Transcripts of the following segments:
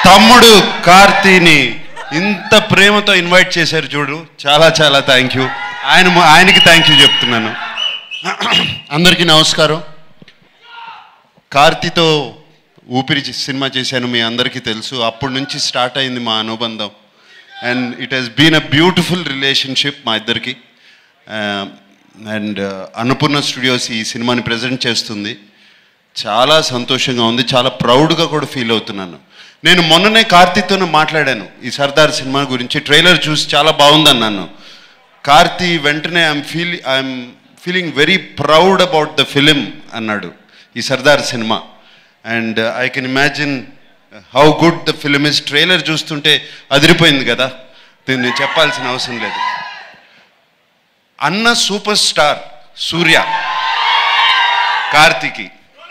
తమ్ముడు కార్తీని ఇంత ప్రేమతో ఇన్వైట్ చేశారు చూడు చాలా చాలా థ్యాంక్ యూ ఆయన ఆయనకి థ్యాంక్ యూ చెప్తున్నాను అందరికీ నమస్కారం కార్తీతో ఊపిరి చే- సినిమా చేశాను మీ అందరికీ తెలుసు అప్పటి నుంచి స్టార్ట్ అయింది మా అనుబంధం and it has been a beautiful relationship మా ఇద్దరికి అండ్ అన్నపూర్ణ స్టూడియోస్ ఈ సినిమాని ప్రజెంట్ చేస్తుంది చాలా సంతోషంగా ఉంది చాలా ప్రౌడ్గా కూడా ఫీల్ అవుతున్నాను నేను మొన్ననే కార్తీతోనే మాట్లాడాను ఈ సర్దార్ సినిమా గురించి ట్రైలర్ చూసి చాలా బాగుందన్నాను కార్తీ వెంటనే I'm feel I'm feeling very proud about the film అన్నాడు ఈ సర్దార్ సినిమా and I can imagine how good the film is trailer చూస్తుంటే అదిరిపోయింది కదా దీన్ని చెప్పాల్సిన అవసరం లేదు అన్న సూపర్ స్టార్ సూర్య కార్తీకి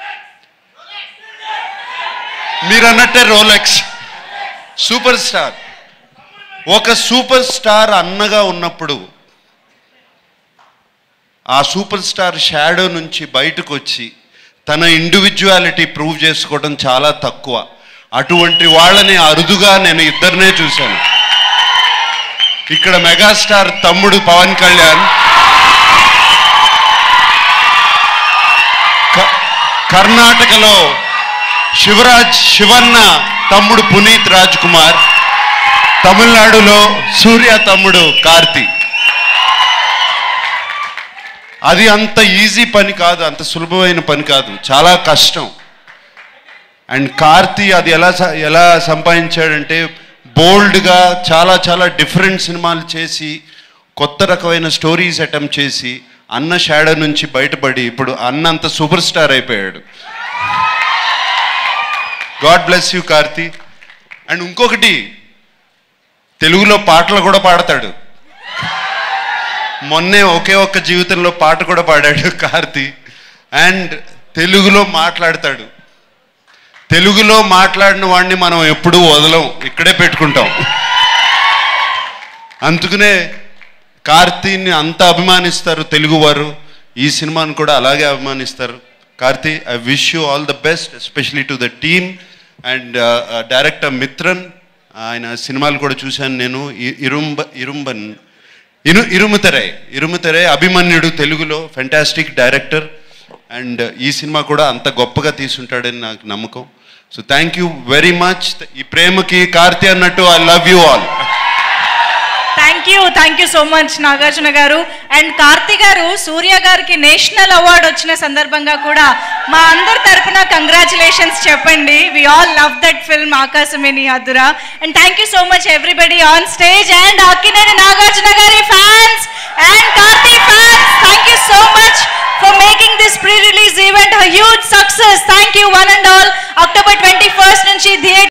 మీరు అన్నట్టే రోలెక్స్ సూపర్ స్టార్ ఒక సూపర్ స్టార్ అన్నగా ఉన్నప్పుడు ఆ సూపర్ స్టార్ షాడో నుంచి బయటకు వచ్చి తన ఇండివిజువాలిటీ ప్రూవ్ చేసుకోవడం చాలా తక్కువ అటువంటి వాళ్ళని అరుదుగా నేను ఇద్దరినే చూశాను ఇక్కడ మెగాస్టార్ తమ్ముడు పవన్ కళ్యాణ్ క- కర్ణాటకలో శివరాజ్ శివన్న తమ్ముడు పునీత్ రాజ్ కుమార్ తమిళనాడులో సూర్య తమ్ముడు కార్తీ అది అంత ఈజీ పని కాదు అంత సులభమైన పని కాదు చాలా కష్టం అండ్ కార్తీ అది ఎలా స- ఎలా సంపాదించాడంటే బోల్డ్గా చాలా చాలా డిఫరెంట్ సినిమాలు చేసి కొత్త రకమైన స్టోరీస్ అటెంప్ట్ చేసి అన్న షాడో నుంచి బయటపడి ఇప్పుడు అన్న అంత సూపర్ స్టార్ అయిపోయాడు God bless you Karthi and ఇంకొకటి తెలుగులో పాటలు కూడా పాడతాడు మొన్నే ఒకే ఒక్క జీవితంలో పాట కూడా పాడాడు కార్తీ అండ్ తెలుగులో మాట్లాడతాడు తెలుగులో మాట్లాడిన వాడిని మనం ఎప్పుడూ వదలం ఇక్కడే పెట్టుకుంటాం అందుకనే కార్తీని అంత అభిమానిస్తారు తెలుగువారు ఈ సినిమాను కూడా అలాగే అభిమానిస్తారు Karthi I wish you all the best especially to the team and director Mithran ఆయన సినిమాలు కూడా చూశాను నేను ఇ- ఇరుంబ ఇరుంబన్ ఇరు ఇరుముతరై ఇరుముతరై అభిమన్యుడు తెలుగులో ఫెంటాస్టిక్ డైరెక్టర్ అండ్ ఈ సినిమా కూడా అంత గొప్పగా తీసుంటాడని నాకు నమ్మకం so thank you very much ఈ ప్రేమకి కార్తీ అన్నట్టు I love you all thank you thank you so much Nagarjuna garu and Karthi గారు సూర్య గారికి నేషనల్ అవార్డు వచ్చిన సందర్భంగా కూడా మా అందరి తరపున కంగ్రాచులేషన్స్ చెప్పండి we all love that film ఆకాశమేని అదురా and thank you so much everybody on stage and Akkineni Nagarjuna గారి fans and Karthi fans thank you so much for making this pre release event huge success thank you one and all October twenty first నుంచి theatre